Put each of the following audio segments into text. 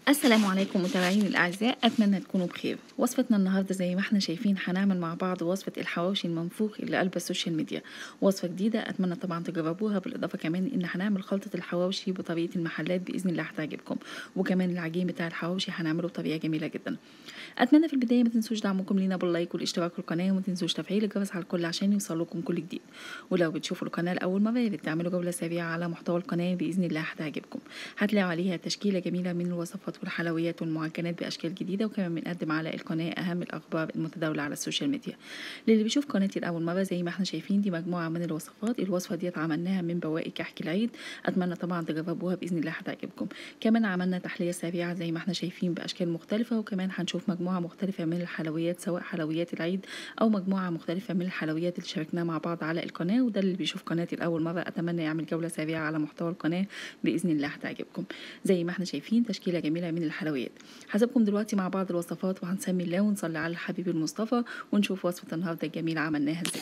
السلام عليكم متابعيني الاعزاء اتمنى تكونوا بخير وصفتنا النهارده زي ما احنا شايفين هنعمل مع بعض وصفه الحواوشي المنفوخ اللي قلب السوشيال ميديا وصفه جديده اتمنى طبعا تجربوها بالاضافه كمان ان هنعمل خلطه الحواوشي بطريقه المحلات باذن الله هتعجبكم وكمان العجين بتاع الحواوشي هنعمله بطريقه جميله جدا اتمنى في البدايه ما تنسوش دعمكم لينا باللايك والاشتراك في القناه وما تنسوش تفعيل الجرس على الكل عشان يوصلكم كل جديد ولو بتشوفوا القناه لاول مره يا ريت تعملوا جوله سريعه على محتوى القناه باذن الله هتعجبكم هتلاقوا عليها تشكيله جميله من الوصفات والحلويات والمعجنات باشكال جديده وكمان بنقدم على القناه اهم الاخبار المتداوله على السوشيال ميديا للي بيشوف قناتي لاول مره زي ما احنا شايفين دي مجموعه من الوصفات الوصفه ديت عملناها من بواقي كحك العيد اتمنى طبعا تجربوها باذن الله هتعجبكم كمان عملنا تحليه سريعه زي ما احنا شايفين باشكال مختلفه وكمان هنشوف مجموعه مختلفه من الحلويات سواء حلويات العيد او مجموعه مختلفه من الحلويات اللي شاركناها مع بعض على القناه وده اللي بيشوف قناتي لاول مره اتمنى يعمل جوله سريعه على محتوى القناه باذن الله هتعجبكم زي ما احنا شايفين تشكيله جميله من الحلويات هسيبكم دلوقتي مع بعض الوصفات وهنسمي الله ونصلي على الحبيب المصطفى ونشوف وصفه النهارده الجميله عملناها ازاي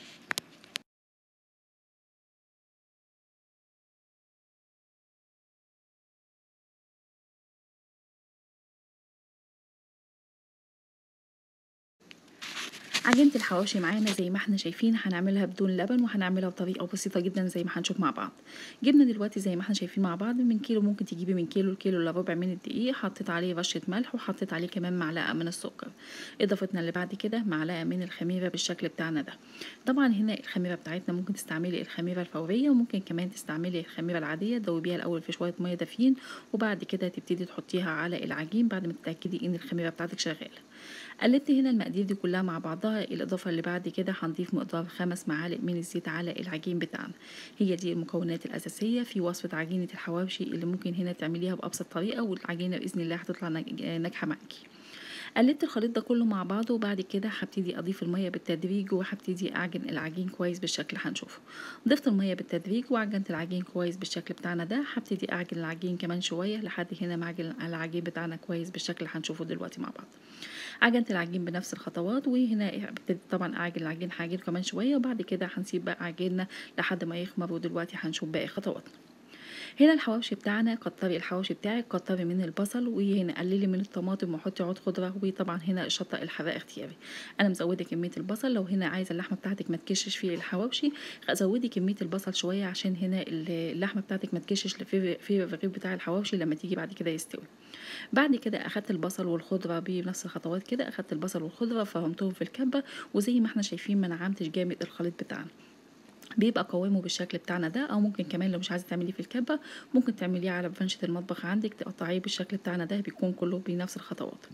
عجينة الحواوشي معانا زي ما احنا شايفين هنعملها بدون لبن وهنعملها بطريقة بسيطة جدا زي ما هنشوف مع بعض جبنا دلوقتي زي ما احنا شايفين مع بعض من كيلو ممكن تجيبي من كيلو لكيلو الا ربع من الدقيق حطيت عليه رشة ملح وحطيت عليه كمان معلقة من السكر اضافتنا اللي بعد كده معلقة من الخميرة بالشكل بتاعنا ده طبعا هنا الخميرة بتاعتنا ممكن تستعملي الخميرة الفورية وممكن كمان تستعملي الخميرة العادية تدوبيها الاول في شوية مية دافيين وبعد كده تبتدي تحطيها على العجين بعد ما تتأكدي ان الخميرة بتاعتك شغالة قلبت هنا المقادير دي كلها مع بعضها الاضافه اللي بعد كده هنضيف مقدار خمس معالق من الزيت على العجين بتاعنا هي دي المكونات الاساسيه في وصفه عجينه الحواوشي اللي ممكن هنا تعمليها بابسط طريقه والعجينه باذن الله هتطلع ناجحه معاكي قلبت الخليط ده كله مع بعضه وبعد كده هبتدي اضيف الميه بالتدريج وهبتدي اعجن العجين كويس بالشكل هنشوفه ضفت الميه بالتدريج وعجنت العجين كويس بالشكل بتاعنا ده هبتدي اعجن العجين كمان شويه لحد هنا ما اعجن العجين بتاعنا كويس بالشكل هنشوفه دلوقتي مع بعض عجنت العجين بنفس الخطوات وهنا ابتدي طبعا اعجن العجين هعجن كمان شويه وبعد كده هنسيب بقى عجيننا لحد ما يخمر ودلوقتي هنشوف باقي خطواتنا هنا الحواوشي بتاعنا كتري الحواوشي بتاعك كتري من البصل وهنا قللي من الطماطم وحطي عود خضره وطبعا هنا الشطه الحراق اختياري انا مزوده كميه البصل لو هنا عايزه اللحمه بتاعتك ما تكشش في الحواوشي زودي كميه البصل شويه عشان هنا اللحمه بتاعتك ما تكشش في في الرغيف بتاع الحواوشي لما تيجي بعد كده يستوي بعد كده اخدت البصل والخضره بنفس الخطوات كده اخدت البصل والخضره فرمتهم في الكبه وزي ما احنا شايفين ما نعمتش جامد الخليط بتاعنا بيبقى قوامه بالشكل بتاعنا ده او ممكن كمان لو مش عايزه تعمليه في الكبه ممكن تعمليه على فرنشه المطبخ عندك تقطعيه بالشكل بتاعنا ده بيكون كله بنفس الخطوات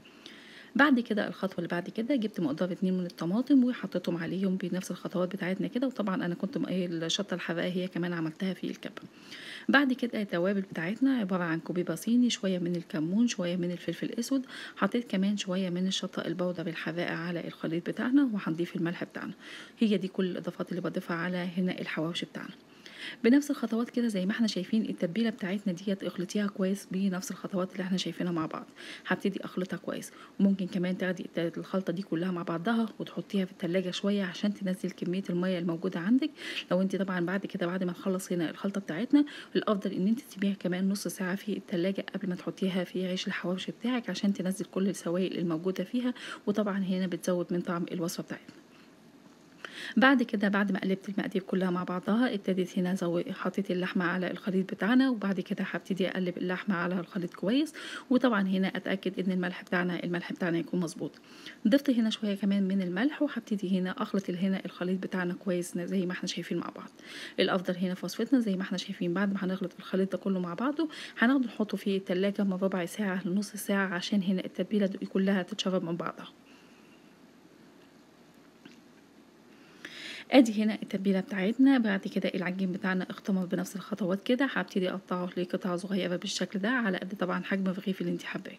بعد كده الخطوه اللي بعد كده جبت مقدار اتنين من الطماطم وحطيتهم عليهم بنفس الخطوات بتاعتنا كده وطبعا انا كنت الشطه الحراقه هي كمان عملتها في الكبه بعد كده التوابل بتاعتنا عباره عن كوبيبه صيني شويه من الكمون شويه من الفلفل الاسود حطيت كمان شويه من الشطه البودر الحراقه على الخليط بتاعنا وهنضيف الملح بتاعنا هي دي كل الاضافات اللي بضيفها على هنا الحواوشي بتاعنا بنفس الخطوات كده زي ما احنا شايفين التتبيله بتاعتنا ديت اخلطيها كويس بنفس الخطوات اللي احنا شايفينها مع بعض هبتدي اخلطها كويس وممكن كمان تاخدي الخلطه دي كلها مع بعضها وتحطيها في التلاجة شويه عشان تنزل كميه الميه الموجوده عندك لو انت طبعا بعد كده بعد ما نخلص هنا الخلطه بتاعتنا الافضل ان انت تسيبيها كمان نص ساعه في التلاجة قبل ما تحطيها في عيش الحواوشي بتاعك عشان تنزل كل السوائل الموجوده فيها وطبعا هنا بتزود من طعم الوصفه بتاعتنا بعد كده بعد ما قلبت المقادير كلها مع بعضها ابتديت هنا زو... حطيت اللحمه على الخليط بتاعنا وبعد كده هبتدي اقلب اللحمه على الخليط كويس وطبعا هنا اتاكد ان الملح بتاعنا الملح بتاعنا يكون مظبوط ضفت هنا شويه كمان من الملح وهبتدي هنا اخلط هنا الخليط بتاعنا كويس زي ما احنا شايفين مع بعض الافضل هنا في وصفتنا زي ما احنا شايفين بعد ما هنخلط الخليط ده كله مع بعضه هناخده نحطه في التلاجة من ربع ساعه لنص ساعه عشان هنا التتبيله دي كلها تتشرب من بعضها ادي هنا التتبيله بتاعتنا بعد كده العجين بتاعنا اختمر بنفس الخطوات كده هبتدي اقطعه لقطع صغيره بالشكل ده على قد طبعا حجم الرغيف اللي انت حباه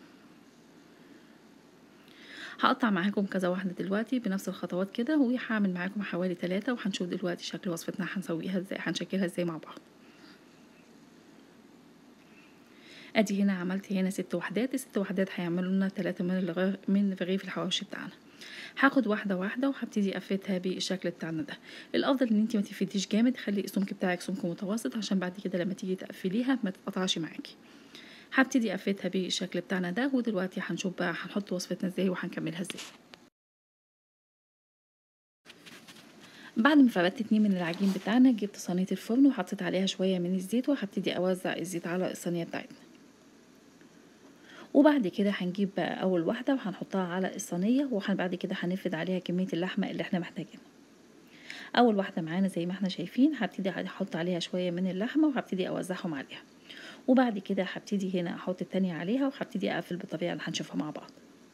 هقطع معاكم كذا واحده دلوقتي بنفس الخطوات كده وهعمل معاكم حوالي ثلاثة وهنشوف دلوقتي شكل وصفتنا هنسويها ازاي هنشكلها ازاي مع بعض ادي هنا عملت هنا ست وحدات الست وحدات هيعملوا لنا ثلاثة من الغ... من رغيف الحواوشي بتاعنا هاخد واحده واحده وهبتدي افتها بالشكل بتاعنا ده الافضل ان انت ما تفرديش جامد خلي السمك بتاعك سمك متوسط عشان بعد كده لما تيجي تقفليها ما تتقطعش معاكي هبتدي افتها بالشكل بتاعنا ده ودلوقتي هنشوف بقى هنحط وصفتنا ازاي وهنكملها ازاي بعد ما فردت اتنين من العجين بتاعنا جبت صينية الفرن وحطيت عليها شوية من الزيت وهبتدي اوزع الزيت على الصينية بتاعتنا وبعد كده هنجيب بقى اول واحدة وهنحطها على الصينية وبعد كده هنفرد عليها كمية اللحمة اللي احنا محتاجينها اول واحدة معانا زي ما احنا شايفين هبتدي احط عليها شوية من اللحمة وهبتدي اوزعهم عليها وبعد كده هبتدي هنا احط التانية عليها وهبتدي اقفل بالطريقة اللي هنشوفها مع بعض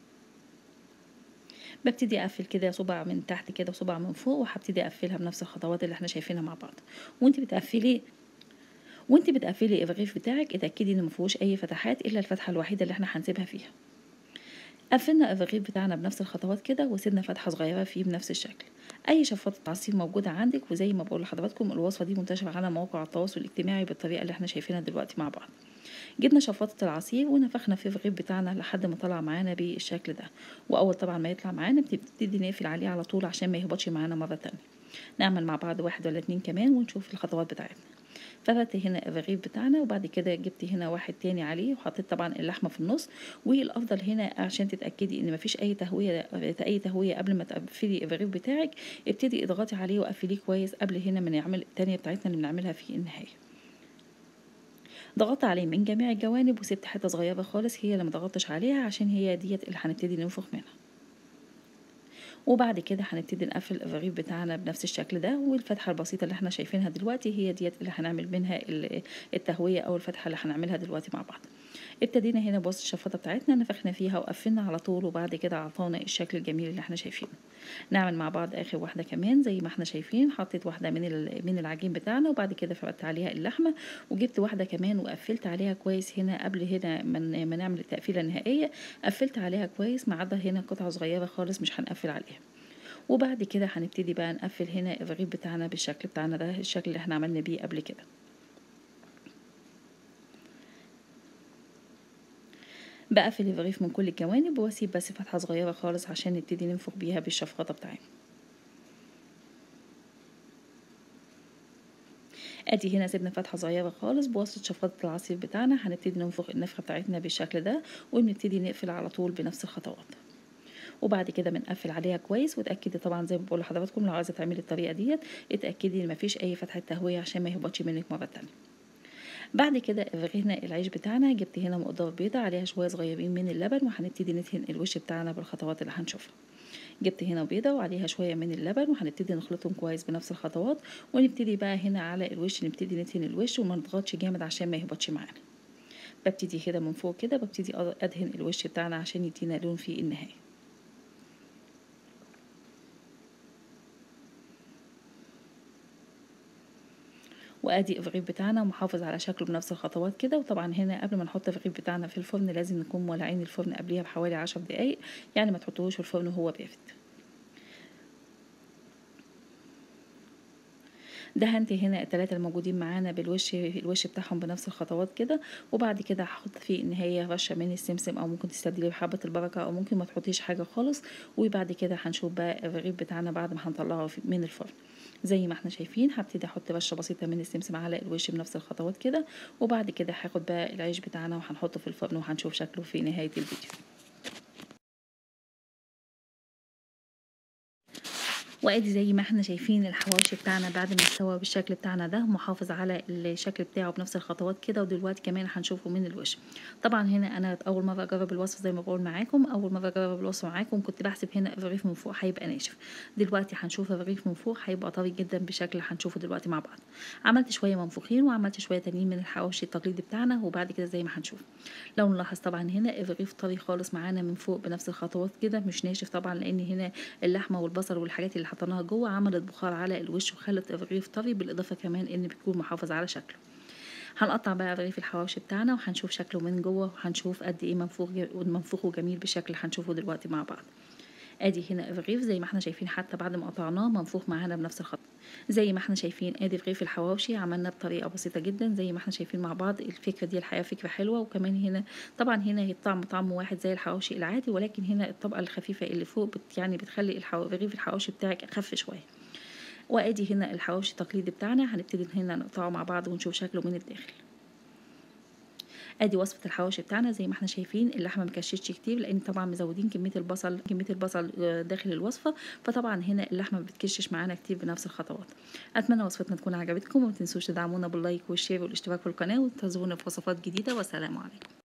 ببتدي اقفل كده صبع من تحت كده وصبع من فوق وهبتدي اقفلها بنفس الخطوات اللي احنا شايفينها مع بعض وانت بتقفلي وانت بتقفلي الرغيف بتاعك اتاكدي ان مفيهوش اي فتحات الا الفتحه الوحيده اللي احنا هنسيبها فيها قفلنا الرغيف بتاعنا بنفس الخطوات كده وسيبنا فتحه صغيره فيه بنفس الشكل اي شفاطه عصير موجوده عندك وزي ما بقول لحضراتكم الوصفه دي منتشره على مواقع التواصل الاجتماعي بالطريقه اللي احنا شايفينها دلوقتي مع بعض جبنا شفاطة العصير ونفخنا في الرغيف بتاعنا لحد ما طلع معانا بالشكل ده واول طبعا ما يطلع معانا بنبتدي نقفل عليه على طول عشان ما يهبطش معانا مره تانية نعمل مع بعض واحد ولا اتنين كمان ونشوف الخطوات بتاعتنا فردت هنا الرغيف بتاعنا وبعد كده جبت هنا واحد تاني عليه وحطيت طبعا اللحمه في النص والافضل هنا عشان تتاكدي ان مفيش اي تهويه اي تهويه قبل ما تقفلي الرغيف بتاعك ابتدي اضغطي عليه وقفليه كويس قبل هنا ما نعمل التانية بتاعتنا اللي بنعملها في النهايه ضغطت عليه من جميع الجوانب وسبت حته صغيره خالص هي اللي مضغطتش عليها عشان هي ديت اللي هنبتدي ننفخ منها وبعد كده هنبتدي نقفل الرغيف بتاعنا بنفس الشكل ده والفتحه البسيطه اللي احنا شايفينها دلوقتي هي ديت اللي هنعمل منها التهويه او الفتحه اللي هنعملها دلوقتي مع بعض ابتدينا هنا بوسط الشفاطه بتاعتنا نفخنا فيها وقفلنا على طول وبعد كده عطانا الشكل الجميل اللي احنا شايفينه نعمل مع بعض اخر واحده كمان زي ما احنا شايفين حطيت واحده من من العجين بتاعنا وبعد كده فردت عليها اللحمه وجبت واحده كمان وقفلت عليها كويس هنا قبل هنا ما نعمل التقفيله النهائيه قفلت عليها كويس ما عدا هنا قطعه صغيره خالص مش هنقفل عليها وبعد كده هنبتدي بقى نقفل هنا الرغيف بتاعنا بالشكل بتاعنا ده الشكل اللي احنا عملنا بيه قبل كده بقفل الرغيف من كل الجوانب واسيب بس فتحه صغيره خالص عشان نبتدي ننفخ بيها بالشفاطه بتاعتنا ادي هنا سيبنا فتحه صغيره خالص بواسطه شفاطه العصير بتاعنا هنبتدي ننفخ النفخه بتاعتنا بالشكل ده وبنبتدي نقفل على طول بنفس الخطوات وبعد كده بنقفل عليها كويس وتاكدي طبعا زي ما بقول لحضراتكم لو عايزه تعملي الطريقه ديت اتاكدي ان مفيش اي فتحه تهويه عشان ما يهبطش منك مره تانية بعد كده رغينا العيش بتاعنا جبت هنا مقدار بيضة عليها شوية صغيرين من اللبن وهنبتدي ندهن الوش بتاعنا بالخطوات اللي هنشوفها جبت هنا بيضة وعليها شوية من اللبن وهنبتدي نخلطهم كويس بنفس الخطوات ونبتدي بقى هنا على الوش نبتدي ندهن الوش وما نضغطش جامد عشان ما يهبطش معانا ببتدي كده من فوق كده ببتدي ادهن الوش بتاعنا عشان يدينا لون في النهايه وادي الرغيف بتاعنا محافظ على شكله بنفس الخطوات كده وطبعا هنا قبل ما نحط الرغيف بتاعنا في الفرن لازم نكون مولعين الفرن قبليها بحوالي عشر دقايق يعني ما تحطوهوش في الفرن وهو بارد دهنت هنا التلاتة الموجودين معانا بالوش الوش بتاعهم بنفس الخطوات كده وبعد كده هحط في النهاية رشة من السمسم او ممكن تستبدليه بحبة البركة او ممكن ما تحطيش حاجة خالص وبعد كده هنشوف بقى الرغيف بتاعنا بعد ما هنطلعه من الفرن زي ما احنا شايفين هبتدي احط رشه بسيطه من السمسم على الوش بنفس الخطوات كده وبعد كده هاخد بقى العيش بتاعنا وهنحطه في الفرن وهنشوف شكله في نهايه الفيديو وادي زي ما احنا شايفين الحواوشي بتاعنا بعد ما استوى بالشكل بتاعنا ده محافظ على الشكل بتاعه بنفس الخطوات كده ودلوقتي كمان هنشوفه من الوش طبعا هنا انا اول مره اجرب الوصفه زي ما بقول معاكم اول مره اجرب الوصفه معاكم كنت بحسب هنا الرغيف من فوق هيبقى ناشف دلوقتي هنشوف الرغيف من فوق هيبقى طري جدا بالشكل اللي هنشوفه دلوقتي مع بعض عملت شويه منفوخين وعملت شويه تانيين من الحواوشي التقليدي بتاعنا وبعد كده زي ما هنشوف لو نلاحظ طبعا هنا الرغيف طري خالص معانا من فوق بنفس الخطوات كده مش ناشف طبعا لان هنا اللحمه والبصل والحاجات اللي حطيناها جوه عملت بخار على الوش وخلت الرغيف طري بالاضافه كمان ان بيكون محافظ على شكله هنقطع بقى رغيف الحواوشي بتاعنا وهنشوف شكله من جوه وهنشوف قد ايه منفوخ منفوخ وجميل بالشكل هنشوفه دلوقتي مع بعض ادي هنا الرغيف زي ما احنا شايفين حتى بعد ما قطعناه منفوخ معانا بنفس الخط زي ما احنا شايفين ادي رغيف الحواوشي عملنا بطريقه بسيطه جدا زي ما احنا شايفين مع بعض الفكره دي الحقيقه فكره حلوه وكمان هنا طبعا هنا هي الطعم طعم واحد زي الحواوشي العادي ولكن هنا الطبقه الخفيفه اللي فوق بت يعني بتخلي الحو... رغيف الحواوشي بتاعك اخف شويه وادي هنا الحواوشي التقليدي بتاعنا هنبتدي هنا نقطعه مع بعض ونشوف شكله من الداخل ادي وصفه الحواوشي بتاعنا زي ما احنا شايفين اللحمه مكشتش كتير لان طبعا مزودين كميه البصل كميه البصل آه، داخل الوصفه فطبعا هنا اللحمه ما بتكشش معانا كتير بنفس الخطوات اتمنى وصفتنا تكون عجبتكم وما تنسوش تدعمونا باللايك والشير والاشتراك في القناه وتنتظرونا في وصفات جديده والسلام عليكم